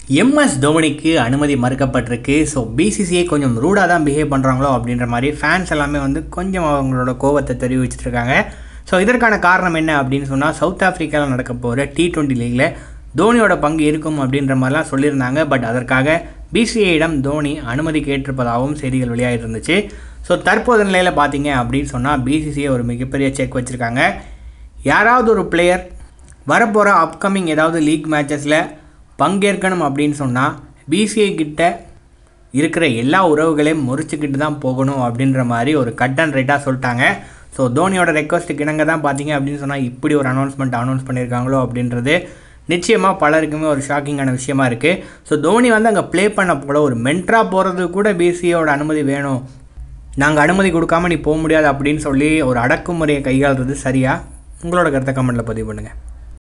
MS தோனிக்கு அனுமதி மறுக்கப்பட்டிருக்கு so BCCI கொஞ்சம் ரூடாக தான் பிஹேவ் பண்ணுறாங்களோ அப்படின்ற மாதிரி ஃபேன்ஸ் எல்லாமே வந்து கொஞ்சம் அவங்களோட கோவத்தை தெரிவிச்சிட்டு இருக்காங்க ஸோ இதற்கான காரணம் என்ன அப்படின்னு சொன்னால் சவுத் ஆஃப்ரிக்காவில் நடக்க போகிற டி டுவெண்ட்டி லீக்கில் தோனியோட பங்கு இருக்கும் அப்படின்ற மாதிரிலாம் சொல்லியிருந்தாங்க பட் அதற்காக பிசிஐயிடம் தோனி அனுமதி கேட்டிருப்பதாகவும் செய்திகள் வெளியாகிட்டு இருந்துச்சு ஸோ தற்போது நிலையில் பார்த்தீங்க அப்படின்னு சொன்னால் பிசிசிஐ ஒரு மிகப்பெரிய செக் வச்சுருக்காங்க யாராவது ஒரு பிளேயர் வரப்போகிற அப்கமிங் ஏதாவது லீக் மேட்சஸில் பங்கேற்கணும் அப்படின்னு சொன்னால் பிசிஐ கிட்ட இருக்கிற எல்லா உறவுகளையும் முறிச்சுக்கிட்டு தான் போகணும் அப்படின்ற மாதிரி ஒரு கட் அண்ட் ரைட்டாக சொல்லிட்டாங்க ஸோ தோனியோட ரெக்வஸ்ட்டுக்கு இணங்க தான் பார்த்தீங்க அப்படின்னு சொன்னால் இப்படி ஒரு அனௌன்ஸ்மெண்ட் அனௌன்ஸ் பண்ணியிருக்காங்களோ அப்படின்றது நிச்சயமாக பலருக்குமே ஒரு ஷாக்கிங்கான விஷயமா இருக்குது ஸோ தோனி வந்து அங்கே ப்ளே பண்ண போல ஒரு மென்ட்ரா போகிறது கூட பிசிஐயோட அனுமதி வேணும் நாங்கள் அனுமதி கொடுக்காம நீ போக முடியாது அப்படின்னு சொல்லி ஒரு அடக்குமுறையை கையாளுறது சரியா உங்களோட கருத்தை கமெண்ட்டில் பதிவு பண்ணுங்கள்